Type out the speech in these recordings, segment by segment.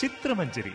ചിത്രമഞ്ജരി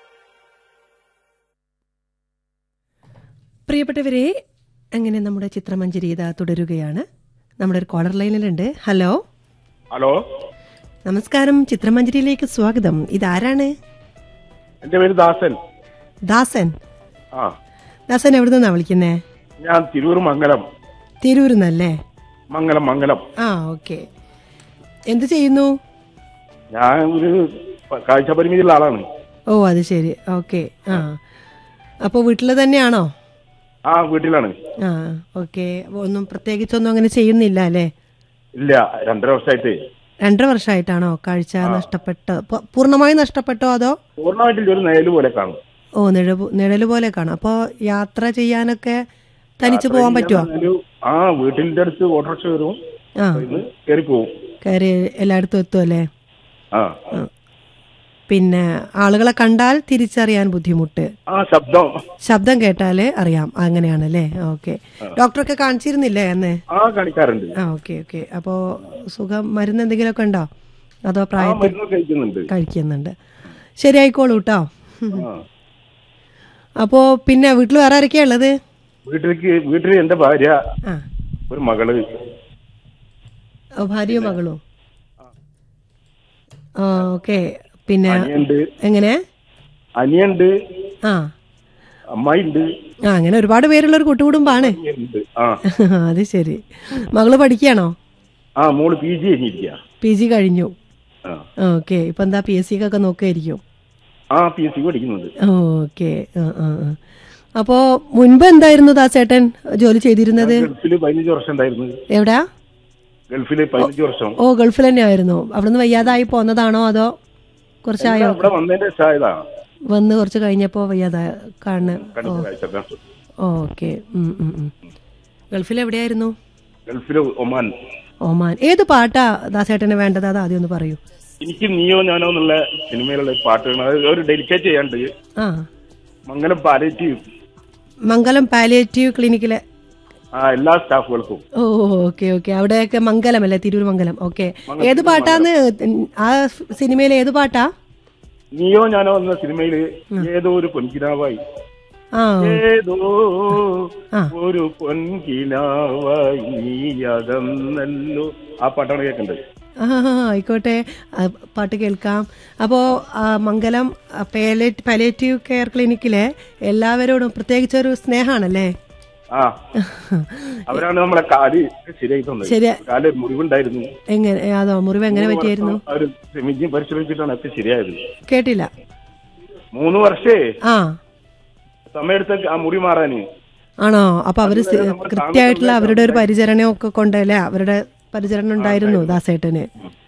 പ്രിയപ്പെട്ടവരെ അങ്ങനെ നമ്മുടെ ചിത്രമഞ്ജരി ഇതാ തുടരുകയാണ് നമ്മുടെ ഒരു കോളർ ലൈനിലുണ്ട് ഹലോ ഹലോ നമസ്കാരം ചിത്രമഞ്ജരിയിലേക്ക് സ്വാഗതം ഇതാരാണ് എന്റെ പേര് ദാസൻ ദാസൻ ആ ദാസൻ എവിടെ നിന്നാ വിളിക്കുന്നേ ഞാൻ തിരൂർ മംഗലം തിരൂരിൽ നിന്നല്ലേ മംഗലം മംഗലം ആ ഓക്കെ എന്ത് ചെയ്യുന്നു ഞാൻ ഒരു പ- കാഴ്ച പരിമിതിയുള്ള ആളാണ് ഓ അത് ശരി ഓക്കെ ആ അപ്പോൾ വീട്ടിൽ തന്നെയാണോ ആ വീട്ടിലാണ് ആ ഓക്കെ ഒന്നും പ്രത്യേകിച്ചൊന്നും അങ്ങനെ ചെയ്യുന്നില്ല അല്ലേ ഇല്ല രണ്ടര വർഷമായിട്ട് രണ്ടര വർഷമായിട്ടാണോ കാഴ്ച നഷ്ടപ്പെട്ടോ പ- പൂർണ്ണമായും നഷ്ടപ്പെട്ടോ അതോ പൂർണ്ണമായിട്ടില്ല ഒരു നേല് പോലെ കാണും ഓ നിഴ നിഴല് പോലെ കാണാം അപ്പോൾ യാത്ര ചെയ്യാനൊക്കെ തനിച്ച് പോകാൻ പറ്റുമോ ഒരു ആ വീട്ടിന്റെ അടുത്ത് ഓട്ടോറിക്ഷ വരും ആ ഇന്ന് കയറി പോവും കയറി എല്ലായിടത്തും എത്തുമല്ലേ ആ പിന്നെ ആളുകളെ കണ്ടാൽ തിരിച്ചറിയാൻ ബുദ്ധിമുട്ട് ആ ശബ്ദം ശബ്ദം കേട്ടാലേ അറിയാം അങ്ങനെയാണല്ലേ ഓക്കെ ഡോക്ടറൊക്കെ കാണിച്ചിരുന്നില്ലേ അന്ന് ആ കാണിക്കാറുണ്ട് ആ ഓക്കെ ഓക്കെ അപ്പോൾ സുഖം മരുന്ന് എന്തെങ്കിലുമൊക്കെ ഉണ്ടോ അതോ ആ പ്രായത്തിൽ മരുന്ന് കഴിക്കുന്നുണ്ട് കഴിക്കുന്നുണ്ട് ശരിയായിക്കോളൂ കേട്ടോ ആ. അപ്പോൾ പിന്നെ വീട്ടിൽ വേറെ ആരൊക്കെയാ ഉള്ളത് വീട്ടിലേക്ക് വീട്ടിൽ എന്റെ ഭാര്യ ആ ഒരു മകള് ഓ, ഭാര്യയും മകളും ആ ഓക്കെ പിന്നെ അനിയുണ്ട് എങ്ങനെ അനിയുണ്ട് ആ അമ്മായിണ്ട് ആ അങ്ങനെ ഒരുപാട് പേരുള്ള ഒരു കൂട്ടുകുടുംബാണ് ഉണ്ട് ആ അത് ശരി മകള് പഠിക്കുകയാണോ ആ മോള് പി ജി കഴിഞ്ഞിരിക്കുക പി ജി കഴിഞ്ഞു ആ ഓക്കെ ഇപ്പൊ എന്താ പി എസ് സിക്കൊക്കെ നോക്കുമായിരിക്കും ആ പി എസ് സി പഠിക്കുന്നുണ്ട് ഓക്കെ ആ ആ ആ. അപ്പോ മുൻപ് എന്തായിരുന്നു ദാസേട്ടൻ ജോലി ചെയ്തിരുന്നത് ഗൾഫില് പതിനഞ്ച് വർഷം ഉണ്ടായിരുന്നു എവിടാ ഗൾഫില് പതിനഞ്ച് വർഷം ഓ ഗൾഫിൽ തന്നെ ആയിരുന്നു അവിടുന്ന് വയ്യാതായി പോന്നതാണോ അതോ കുറച്ചായോ ഇവിടെ വന്നതിന്റെ ശായതാ വന്ന് കുറച്ച് കഴിഞ്ഞപ്പോ വയ്യാതായ കാണുന്ന കണ്ടിട്ട് കാഴ്ച ഓക്കെ ഗൾഫിൽ എവിടെയായിരുന്നു ഗൾഫില് ഒമാൻ ഓമാൻ ഏത് പാട്ടാ ദാസേട്ടന് വേണ്ടത് അത് ആദ്യം ഒന്ന് പറയൂ എനിക്ക് നീയോ ഞാനോ എന്നുള്ള സിനിമയിലുള്ള ഒരു പാട്ടുകൾ അത് ഒരു ഡെലിക്കേറ്റ് ചെയ്യാണ്ട് ആ മംഗലം പാലേറ്റീവ് മംഗലം പാലിയേറ്റീവ് ക്ലിനിക്കിലെ ആ എല്ലാ സ്റ്റാഫുകൾക്കും ഓ ഓക്കെ ഓക്കെ അവിടെയൊക്കെ മംഗലം അല്ലേ തിരൂർ മംഗലം ഓക്കെ ഏത് പാട്ടാന്ന് ആ സിനിമയിലെ ഏത് പാട്ടാ നീയോ ഞാനോ എന്ന സിനിമയില് ഏതോ ഒരു പൊൻകിനാവായി ആ ഏതോ ആ. ഒരു പൊൻകിനാവായി നീ അകന്നല്ലോ ആ പാട്ടാണ് കേൾക്കേണ്ടത് ആ ആയിക്കോട്ടെ ആ, പാട്ട് കേൾക്കാം അപ്പോൾ മംഗലം പാലേറ്റ് പാലേറ്റീവ് കെയർ ക്ലിനിക്കിലെ എല്ലാവരോടും പ്രത്യേകിച്ച് ഒരു സ്നേഹമാണല്ലേ ആ അവരാണ് നമ്മളെ കാല് ശരിയായി തന്നത് ശരിയാ കാല് മുറിവുണ്ടായിരുന്നു എങ്ങനെ അതോ മുറിവ് എങ്ങനെ പറ്റിയായിരുന്നു അവർ ശ്രമിച്ചും പരിശ്രമിച്ചിട്ടാണ് ഒക്കെ ശരിയായത് കേട്ടില്ല മൂന്ന് വർഷേ ആ സമയത്ത് ആ മുറി മാറാന് ആണോ അപ്പൊ അവര് സി- അതുവരെ നമ്മൾ കൃത്യമായിട്ടുള്ള അവരുടെ ഒരു പരിചരണമൊക്കെ കൊണ്ടല്ലേ അവരുടെ പരിചരണം ഉണ്ടായിരുന്നു ദാസേട്ടന്